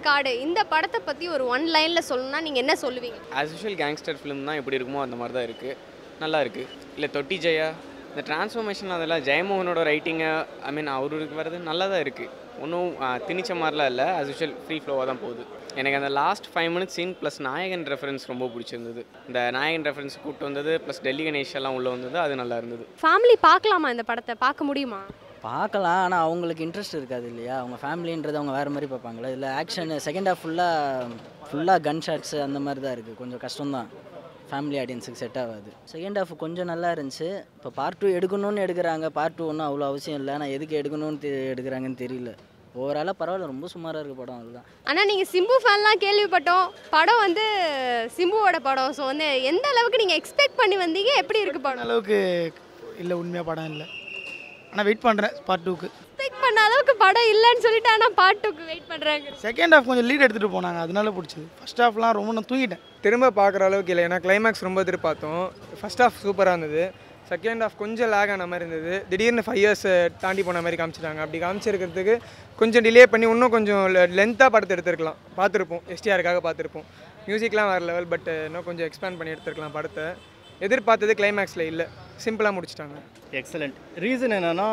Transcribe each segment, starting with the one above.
காடு இந்த படத்தை பற்றி ஒரு ஒன் லைனில் சொல்லணும்னா நீங்கள் என்ன சொல்லுவீங்க ஆஸ் யூஷுவல் கேங்ஸ்டர் ஃபிலிம் தான் எப்படி இருக்குமோ அந்த மாதிரி தான் இருக்குது நல்லா இருக்குது இல்லை தொட்டி ஜெயா இந்த டிரான்ஸ்ஃபர்மேஷன் அதெல்லாம் ஜெயமோகனோட ரைட்டிங்கு ஐ மீன் அவருக்கு வர்றது நல்லா தான் இருக்குது ஒன்றும் திணிச்ச மாதிரிலாம் இல்லை ஆஸ் யூஷுவல் ஃப்ரீ ஃப்ளோவாக தான் போகுது எனக்கு அந்த last five minutes scene plus Nayakan reference ரொம்ப பிடிச்சிருந்தது இந்த நாயகன் ரெஃபரன்ஸ் கூப்பிட்டு வந்தது ப்ளஸ் டெல்லி கணேஷ் எல்லாம் உள்ளே வந்தது அது நல்லா இருந்தது ஃபேமிலி பார்க்கலாமா இந்த படத்தை பார்க்க முடியுமா பார்க்கலாம் ஆனால் அவங்களுக்கு இன்ட்ரெஸ்ட் இருக்காது இல்லையா அவங்க ஃபேமிலின்றது அவங்க வேறு மாதிரி பார்ப்பாங்களா இதில் ஆக்ஷன் செகண்ட் ஹாஃப் ஃபுல்லாக ஃபுல்லாக கன் ஷாட்ஸு அந்த மாதிரி தான் இருக்குது கொஞ்சம் கஷ்டம்தான் ஃபேமிலி ஆடியன்ஸுக்கு செட் ஆகாது செகண்ட் ஹாஃப் கொஞ்சம் நல்லா இருந்துச்சு இப்போ பார்ட் டூ எடுக்கணும்னு எடுக்கிறாங்க பார்ட் டூ ஒன்றும் அவ்வளோ அவசியம் இல்லை ஆனால் எதுக்கு எடுக்கணும்னு தெ- எடுக்கிறாங்கன்னு தெரியல ஓவராலாக பரவாயில்ல ரொம்ப சுமாராக இருக்குது படம் அதுதான் ஆனால் நீங்கள் சிம்பு ஃபேன்லாம் கேள்விப்பட்டோம் படம் வந்து சிம்புவோட படம் ஸோ வந்து எந்த அளவுக்கு நீங்கள் எக்ஸ்பெக்ட் பண்ணி வந்தீங்க எப்படி இருக்கு அந்த படம் அளவுக்கு இல்லை உண்மையாக படம் இல்லை ஆனால் வெயிட் பண்ணுறேன் பார்ட் டூக்கு எக்ஸ்பெக்ட் பண்ண அளவுக்கு படம் இல்லைன்னு சொல்லிட்டு ஆனால் பார்ட் டூக்கு வெயிட் பண்ணுறாங்க செகண்ட் ஹாஃப் கொஞ்சம் லீட் எடுத்துகிட்டு போனாங்க அதனால பிடிச்சது ஃபர்ஸ்ட் ஹாஃப்லாம் ரொம்ப நான் தூங்கிட்டேன் திரும்ப பார்க்குற அளவுக்கு இல்லை ஏன்னா கிளைமேக்ஸ் ரொம்ப எதிர்பார்த்தோம் ஃபர்ஸ்ட் ஹாஃப் சூப்பராக இருந்தது செகண்ட் ஹாஃப் கொஞ்சம் லேக் ஆன மாதிரி இருந்தது திடீர்னு ஃபைவ் இயர்ஸ் தாண்டி போன மாதிரி காமிச்சிட்டாங்க அப்படி காமிச்சிருக்கிறதுக்கு கொஞ்சம் டிலே பண்ணி இன்னும் கொஞ்சம் லென்த்தாக படத்தை எடுத்திருக்கலாம் பார்த்துருப்போம் எஸ்டிஆருக்காக பார்த்துருப்போம் மியூசிக்லாம் வேறு லெவல் பட் இன்னும் கொஞ்சம் எக்ஸ்பேண்ட் பண்ணி எடுத்திருக்கலாம் படத்தை எதிர்பார்த்தது கிளைமேக்ஸில் இல்லை சிம்பிளாக முடிச்சிட்டாங்க எக்ஸலண்ட் ரீசன் என்னென்னா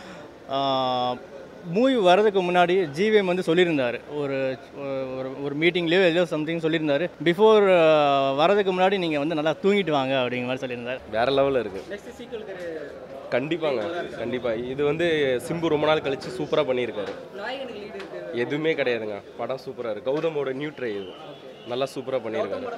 மூவி வர்றதுக்கு முன்னாடி ஜிவிஎம் வந்து சொல்லியிருந்தார் ஒரு ஒரு ஒரு மீட்டிங்லேயோ ஏதோ சம்திங் சொல்லியிருந்தார் பிஃபோர் வரதுக்கு முன்னாடி நீங்கள் வந்து நல்லா தூங்கிட்டு வாங்க அப்படிங்கிற மாதிரி சொல்லியிருந்தார் வேற லெவலில் இருக்கு கண்டிப்பாங்க கண்டிப்பாக இது வந்து சிம்பு ரொம்ப நாள் கழிச்சு சூப்பராக பண்ணியிருக்காரு எதுவுமே கிடையாதுங்க படம் சூப்பராக இருக்கு கௌதமோட நியூ ட்ரை இது நல்லா சூப்பராக பண்ணியிருக்காரு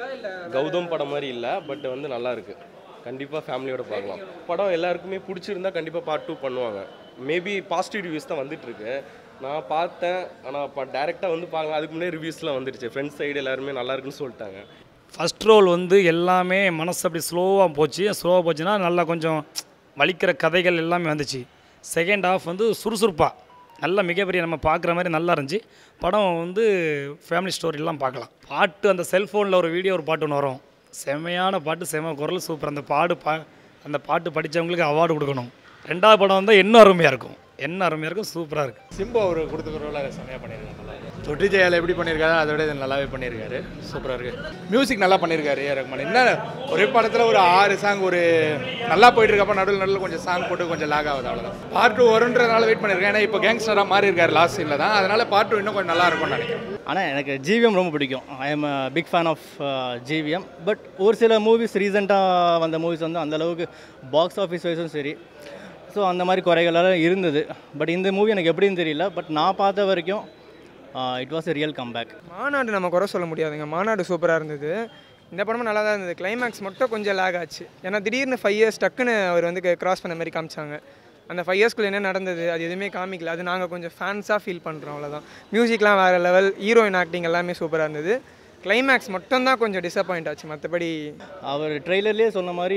கௌதம் படம் மாதிரி இல்லை பட் வந்து நல்லா இருக்கு கண்டிப்பாக ஃபேமிலியோட பார்க்கலாம் படம் எல்லாருக்குமே பிடிச்சிருந்தா கண்டிப்பாக பார்ட் டூ பண்ணுவாங்க மேபி பாசிட்டிவ் ரிவ்யூஸ் தான் வந்துட்டு இருக்கு நான் பார்த்தேன் ஆனால் இப்போ டேரெக்டாக வந்து பார்க்கலாம் அதுக்கு முன்னாடி ரிவ்யூஸ்லாம் வந்துடுச்சு ஃப்ரெண்ட்ஸ் சைடு எல்லாருமே நல்லா இருக்குன்னு சொல்லிட்டாங்க ஃபஸ்ட் ரோல் வந்து எல்லாமே மனசு அப்படி ஸ்லோவாக போச்சு ஸ்லோவாக போச்சுன்னா நல்லா கொஞ்சம் வலிக்கிற கதைகள் எல்லாமே வந்துச்சு செகண்ட் ஹாஃப் வந்து சுறுசுறுப்பாக நல்ல மிகப்பெரிய நம்ம பார்க்குற மாதிரி நல்லா இருந்துச்சு படம் வந்து ஃபேமிலி ஸ்டோரிலாம் பார்க்கலாம் பாட்டு அந்த செல்ஃபோனில் ஒரு வீடியோ ஒரு பாட்டு ஒன்று வரும் செம்மையான பாட்டு செம்ம குரல் சூப்பர் அந்த பாடு பா அந்த பாட்டு படித்தவங்களுக்கு அவார்டு கொடுக்கணும் ரெண்டாவது படம் வந்தால் இன்னும் அருமையாக இருக்கும் என்ன அருமையாக இருக்கும் சூப்பராக இருக்குது சிம்பு அவர் கொடுத்துக்கிற ரோல செம்மையாக பண்ணியிருக்காரு நல்லா தொட்டி ஜெயால எப்படி பண்ணியிருக்காரு அதை விட இது நல்லாவே பண்ணியிருக்காரு சூப்பராக இருக்கு மியூசிக் நல்லா பண்ணியிருக்காரு ஏ ரகுமான் என்ன ஒரே படத்தில் ஒரு ஆறு சாங் ஒரு நல்லா போயிட்டு இருக்கப்ப நடுவில் நடுவில் கொஞ்சம் சாங் போட்டு கொஞ்சம் லாக் ஆகுது அவ்வளோதான் பார்ட் டூ வருன்றதுனால வெயிட் பண்ணியிருக்கேன் ஏன்னா இப்போ கேங்ஸ்டராக மாறி இருக்காரு லாஸ்ட் சீனில் தான் அதனால பார்ட் டூ இன்னும் கொஞ்சம் நல்லா இருக்கும்னு நினைக்கிறேன் ஆனால் எனக்கு ஜிவிஎம் ரொம்ப பிடிக்கும் I am big fan of GVM but ஒரு சில மூவிஸ் ரீசெண்டாக வந்த மூவிஸ் வந்து அந்த அளவுக்கு பாக்ஸ் ஆஃபீஸ் வைஸும் சரி ஸோ அந்த மாதிரி குறைகளெல்லாம் இருந்தது பட் இந்த மூவி எனக்கு எப்படின்னு தெரியல பட் நான் பார்த்த வரைக்கும் it was a real comeback Maanaadu நம்ம குறை சொல்ல முடியாதுங்க மாநாடு சூப்பராக இருந்தது இந்த படமும் நல்லா தான் இருந்தது கிளைமேக்ஸ் மட்டும் கொஞ்சம் லேக் ஆச்சு ஏன்னா திடீர்னு ஃபைவ் இயர்ஸ் டக்குன்னு அவர் வந்து கிராஸ் பண்ண மாதிரி காமிச்சாங்க அந்த ஃபைவ் இயர்ஸ்க்குள்ள என்ன நடந்தது அது எதுவுமே காமிக்கல அது நாங்கள் கொஞ்சம் ஃபேன்ஸாக ஃபீல் பண்ணுறோம் அவ்வளோதான் மியூசிக்லாம் வேறு லெவல் ஹீரோயின் ஆக்டிங் எல்லாமே சூப்பராக இருந்தது கிளைமேக்ஸ் மட்டும் தான் கொஞ்சம் டிசப்பாயிண்ட் ஆச்சு மற்றபடி அவர் ட்ரெய்லர்லேயே சொன்ன மாதிரி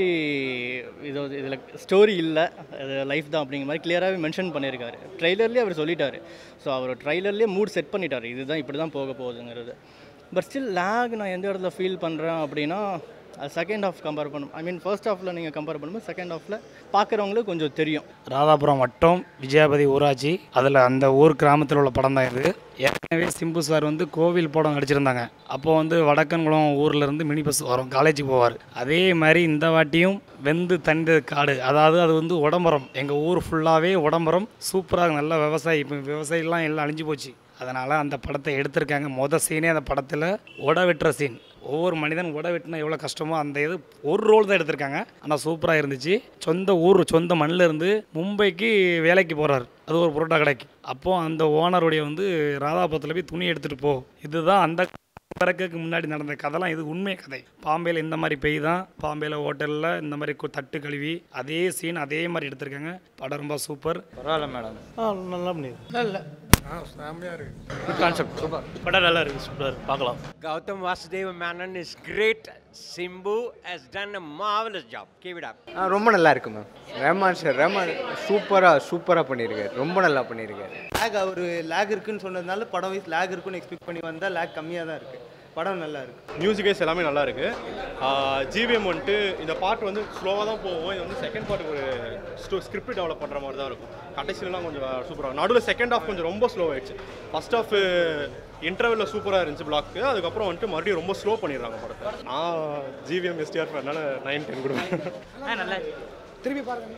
இது இதில் ஸ்டோரி இல்லை அது லைஃப் தான் அப்படிங்கிற மாதிரி கிளியராகவே மென்ஷன் பண்ணியிருக்காரு ட்ரெய்லர்லேயே அவர் சொல்லிட்டாரு ஸோ அவர் ட்ரெய்லர்லேயே மூட் செட் பண்ணிட்டார் இதுதான் இப்படி தான் போக போகுதுங்கிறது பட் ஸ்டில் லேக் நான் எந்த இடத்துல ஃபீல் பண்ணுறேன் அப்படின்னா அது செகண்ட் ஹாஃப் கம்பேர் பண்ணும் ஐ மீன் ஃபர்ஸ்ட் ஹாஃபில் நீங்கள் கம்பேர் பண்ணும்போது செகண்ட் ஹாஃபில் பார்க்குறவங்களுக்கு கொஞ்சம் தெரியும் ராதாபுரம் வட்டம் விஜயாபதி ஊராட்சி அதில் அந்த ஊர் கிராமத்தில் உள்ள படம் தான் இது ஏற்கனவே சிம்பு சார் வந்து கோவில் படம் நடிச்சிருந்தாங்க அப்போ வந்து வடக்கன்குளம் ஊர்ல இருந்து மினி பஸ் வரும் காலேஜுக்கு போவார் அதே மாதிரி இந்த வாட்டியும் வெந்து தணிந்த காடு அதாவது அது வந்து உடம்பரம் எங்கள் ஊர் ஃபுல்லாகவே உடம்பரம் சூப்பராக நல்ல விவசாயி இப்போ விவசாயிலாம் எல்லாம் அழிஞ்சு போச்சு அதனால் அந்த படத்தை எடுத்திருக்காங்க மொதல் சீனே அந்த படத்தில் உட வெட்டுற சீன் ஒவ்வொரு மனிதன் உட வெட்டினா எவ்வளோ கஷ்டமோ அந்த இது ஒரு ரோல் தான் எடுத்திருக்காங்க ஆனால் சூப்பராக இருந்துச்சு சொந்த ஊர் சொந்த மண்ணில் இருந்து மும்பைக்கு வேலைக்கு போகிறார் அது ஒரு புரோட்டா கடைக்கு அப்போது அந்த ஓனருடைய வந்து ராதாபுரத்தில் போய் துணி எடுத்துகிட்டு போ இதுதான் அந்த பிறகுக்கு முன்னாடி நடந்த கதைலாம் இது உண்மை கதை பாம்பேயில் இந்த மாதிரி பெய் தான் பாம்பேயில் ஹோட்டலில் இந்த மாதிரி கு- தட்டு கழுவி அதே சீன் அதே மாதிரி எடுத்திருக்காங்க படம் ரொம்ப சூப்பர் பரவாயில்ல மேடம் ஆ நல்லா பண்ணியிருக்கு இல்லை ஆ செம்மையாக இருக்கு கான்செப்ட் சூப்பர் படம் நல்லா இருக்கு சூப்பர் பார்க்கலாம் Gautam Vasudeva Menon is great. Simbu has done a marvelous job. Keep it up. ஆ ரொம்ப நல்லா இருக்கு மேம் ரஹ்மான் சார் ரஹ்மான் சூப்பராக சூப்பராக பண்ணியிருக்காரு ரொம்ப நல்லா பண்ணியிருக்காரு லேக் அவர் லேக் இருக்குன்னு சொன்னதுனால படம் வைஸ் லேக் இருக்குன்னு எக்ஸ்பெக்ட் பண்ணி வந்தால் லேக் கம்மியாக தான் இருக்குது படம் நல்லா இருக்கு மியூசிக் வைஸ் எல்லாமே நல்லா இருக்கு ஜிவிஎம் வந்துட்டு இந்த பாட்டு வந்து ஸ்லோவாக தான் போகும் இது வந்து செகண்ட் பார்ட் ஒரு ஸ்டோ ஸ்கிரிப்ட் டெவலப் பண்ணுற மாதிரி தான் இருக்கும் கடைசிலலாம் கொஞ்சம் சூப்பராக நடுவில் செகண்ட் ஹாஃப் கொஞ்சம் ரொம்ப ஸ்லோ ஆயிடுச்சு ஃபர்ஸ்ட் ஹாஃப் இன்டர்வெல்ல சூப்பராக இருந்துச்சு பிளாக்கு அதுக்கப்புறம் வந்துட்டு மறுபடியும் ரொம்ப ஸ்லோ பண்ணிடுறாங்க படத்தை நான் ஜிவிஎம் எஸ்டிஆர் அதனால நைன் டென் கொடுப்பேன் நல்லா திருப்பி பாருங்க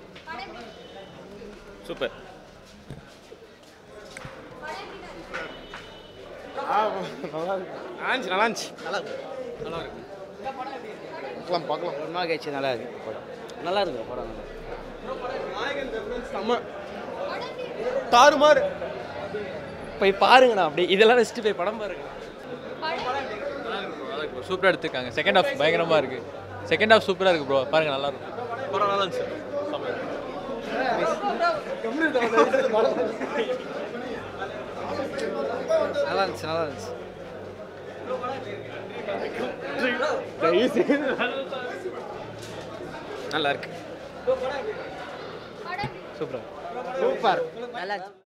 சூப்பர் நல்லா இருந்துச்சு நல்லா இருந்துச்சு நல்லா இருக்கு நல்லா இருக்கு பார்க்கலாம் பார்க்கலாம் ஒரு நாள் கழிச்சு நல்லா இருக்கு படம் நல்லா இருக்கு படம் செம்ம தாறுமாறு போய் பாருங்கண்ணா அப்படி இதெல்லாம் வச்சுட்டு போய் படம் பாருங்க சூப்பராக எடுத்துருக்காங்க செகண்ட் ஹாஃப் பயங்கரமாக இருக்கு செகண்ட் ஹாஃப் சூப்பராக இருக்கு ப்ரோ பாருங்க நல்லா இருக்கும் படம் நல்லா இருந்துச்சு நல்லா இருந்துச்சு நல்லா இருந்துச்சு நல்லா இருக்கு சூப்பராக சூப்பர் நல்லா